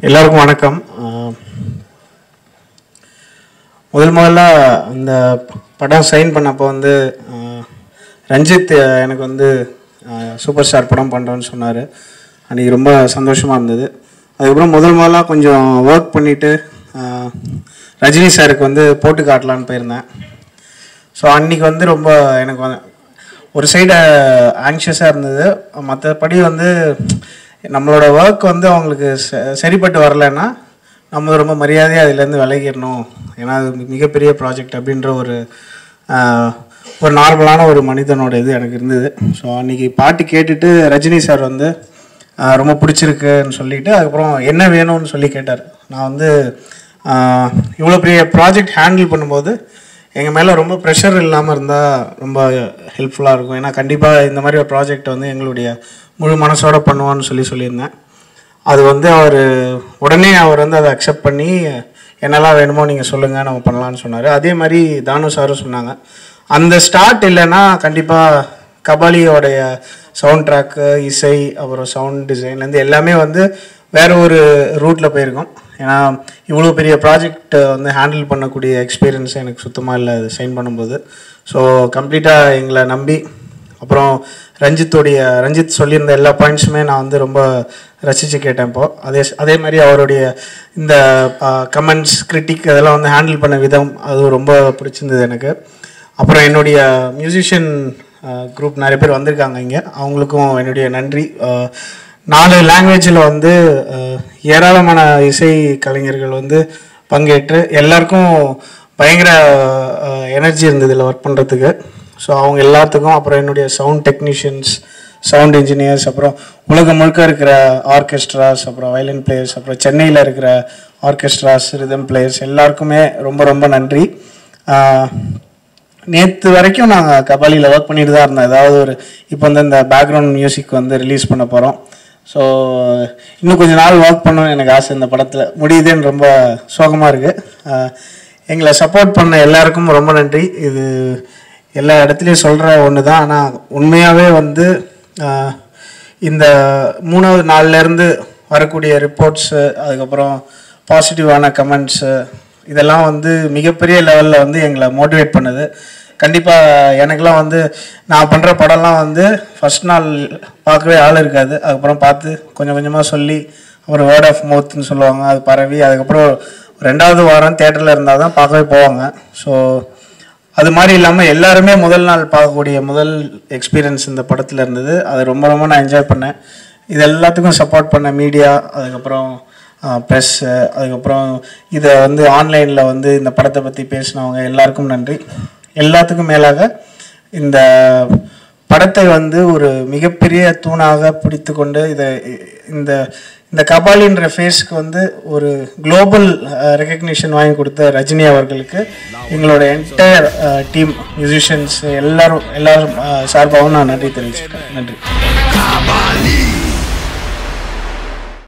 எல்லாருக்கும் வணக்கம் ஆஹ் முதல் முதல்ல இந்த படம் சைன் பண்ணப்போ வந்து ஆஹ் ரஞ்சித் எனக்கு வந்து சூப்பர் ஸ்டார் படம் பண்ணுறோன்னு சொன்னார் அன்றைக்கி ரொம்ப சந்தோஷமாக இருந்தது அதுக்கப்புறம் முதல் முதலாக கொஞ்சம் ஒர்க் பண்ணிவிட்டு ரஜினி சாருக்கு வந்து போட்டு காட்டலான்னு போயிருந்தேன் ஸோ அன்றைக்கி வந்து ரொம்ப எனக்கு வந்து ஒரு சைடு ஆங்ஷியஸாக இருந்தது மற்றபடி வந்து நம்மளோட ஒர்க் வந்து அவங்களுக்கு ச- சரிப்பட்டு வரலைன்னா நம்ம ரொம்ப மரியாதையாக அதுலேருந்து விலகிடணும் ஏன்னா அது மிகப்பெரிய ப்ராஜெக்ட் அப்படின்ற ஒரு ஆஹ், ஒரு நார்மலான ஒரு மனிதனோட இது எனக்கு இருந்தது ஸோ அன்றைக்கி பாட்டு கேட்டுட்டு ரஜினி சார் வந்து ஆஹ், ரொம்ப பிடிச்சிருக்குன்னு சொல்லிட்டு அதுக்கப்புறம் என்ன வேணும்னு சொல்லி கேட்டார் நான் வந்து இவ்வளோ பெரிய ப்ராஜெக்ட் ஹேண்டில் பண்ணும்போது எங்கள் மேலே ரொம்ப ப்ரெஷர் இல்லாமல் இருந்தால் ரொம்ப ஹெல்ப்ஃபுல்லாக இருக்கும் ஏன்னா கண்டிப்பாக இந்த மாதிரி ஒரு ப்ராஜெக்ட் வந்து எங்களுடைய முழு மனசோட பண்ணுவான்னு சொல்லி சொல்லியிருந்தேன் அது வந்து அவர் உடனே அவர் வந்து அதை அக்செப்ட் பண்ணி என்னெல்லாம் வேணுமோ நீங்கள் சொல்லுங்கள் நம்ம பண்ணலாம்னு சொன்னார் அதே மாதிரி தானு சாரும் சொன்னாங்க அந்த ஸ்டார்ட் இல்லைன்னா கண்டிப்பாக கபாலியோடைய சவுண்ட் ட்ராக்கு இசை அப்புறம் சவுண்ட் டிசைன்லேருந்து எல்லாமே வந்து வேற ஒரு ரூட்டில் போயிருக்கோம் ஏன்னா இவ்வளோ பெரிய ப்ராஜெக்ட் வந்து ஹேண்டில் பண்ணக்கூடிய எக்ஸ்பீரியன்ஸ் எனக்கு சுத்தமாக இல்லை அது சைன் பண்ணும்போது ஸோ கம்ப்ளீட்டாக எங்களை நம்பி அப்புறம் ரஞ்சித்தோடைய ரஞ்சித் சொல்லியிருந்த எல்லா பாயிண்ட்ஸுமே நான் வந்து ரொம்ப ரசித்து கேட்டேன் இப்போ அதே அதே மாதிரி அவருடைய இந்த கமெண்ட்ஸ் கிரிட்டிக் அதெல்லாம் வந்து ஹேண்டில் பண்ண விதம் அது ரொம்ப பிடிச்சிருந்தது எனக்கு அப்புறம் என்னுடைய மியூசிஷியன் குரூப் நிறைய பேர் வந்திருக்காங்க இங்கே அவங்களுக்கும் என்னுடைய நன்றி அஹ், நாலு லாங்குவேஜில் வந்து அஹ், ஏராளமான இசை கலைஞர்கள் வந்து பங்கேற்று எல்லாருக்கும் பயங்கர எனர்ஜி இருந்தது இதில் ஒர்க் பண்ணுறதுக்கு ஸோ அவங்க எல்லாத்துக்கும் அப்புறம் என்னுடைய சவுண்ட் டெக்னீஷியன்ஸ் சவுண்ட் இன்ஜினியர்ஸ் அப்புறம் உலகம் முழுக்க இருக்கிற ஆர்கெஸ்ட்ராஸ் அப்புறம் வயலின் பிளேயர்ஸ் அப்புறம் சென்னையில் இருக்கிற ஆர்கெஸ்ட்ராஸ் ரிதம் பிளேயர்ஸ் எல்லாருக்குமே ரொம்ப ரொம்ப நன்றி நேற்று வரைக்கும் நாங்கள் கபாலியில் ஒர்க் பண்ணிட்டு தான் இருந்தோம் ஏதாவது ஒரு இப்போ வந்து இந்த பேக்ரவுண்ட் மியூசிக் வந்து ரிலீஸ் பண்ண போகிறோம் ஸோ இன்னும் கொஞ்ச நாள் ஒர்க் பண்ணணும்னு எனக்கு ஆசை இந்த படத்தில் முடியுதுன்னு ரொம்ப சோகமாக இருக்குது எங்களை சப்போர்ட் பண்ண எல்லாருக்கும் ரொம்ப நன்றி இது எல்லா இடத்துலையும் சொல்கிற ஒன்று தான் ஆனால் உண்மையாகவே வந்து ஆஹ், இந்த மூணாவது நாள்லேருந்து வரக்கூடிய ரிப்போர்ட்ஸு அதுக்கப்புறம் பாசிட்டிவான கமெண்ட்ஸு இதெல்லாம் வந்து மிகப்பெரிய லெவலில் வந்து எங்களை மோட்டிவேட் பண்ணுது கண்டிப்பாக எனக்கெல்லாம் வந்து நான் பண்ணுற படம்லாம் வந்து ஃபர்ஸ்ட் நாள் பார்க்கவே ஆள் இருக்காது அதுக்கப்புறம் பார்த்து கொஞ்சம் கொஞ்சமாக சொல்லி அப்புறம் வேர்ட் ஆஃப் மவுத்னு சொல்லுவாங்க அது பரவி அதுக்கப்புறம் ரெண்டாவது வாரம் தேட்டரில் இருந்தால் தான் பார்க்கவே போவாங்க ஸோ அது மாதிரி இல்லாமல் எல்லாருமே முதல் நாள் பார்க்கக்கூடிய முதல் எக்ஸ்பீரியன்ஸ் இந்த படத்தில் இருந்தது அது ரொம்ப ரொம்ப நான் என்ஜாய் பண்ணேன் இது எல்லாத்துக்கும் சப்போர்ட் பண்ண மீடியா அதுக்கப்புறம் ப்ரெஸ்ஸு அதுக்கப்புறம் இதை வந்து ஆன்லைனில் வந்து இந்த படத்தை பற்றி பேசினவங்க எல்லாருக்கும் நன்றி எல்லாத்துக்கும் மேலாக இந்த படத்தை வந்து ஒரு மிகப்பெரிய தூணாக பிடித்து கொண்டு இதை இந்த இந்த கபாலின்ற ஃபேஸ்க்கு வந்து ஒரு குளோபல் ரெக்கக்னிஷன் வாங்கி கொடுத்த ரஜினி அவர்களுக்கு எங்களோட என்டையர் டீம் மியூசிஷியன்ஸ் எல்லாரும் எல்லாரும் அஹ், சார்பாகவும் நான் நன்றி தெரிவிச்சுக்கிறேன் நன்றி Kabali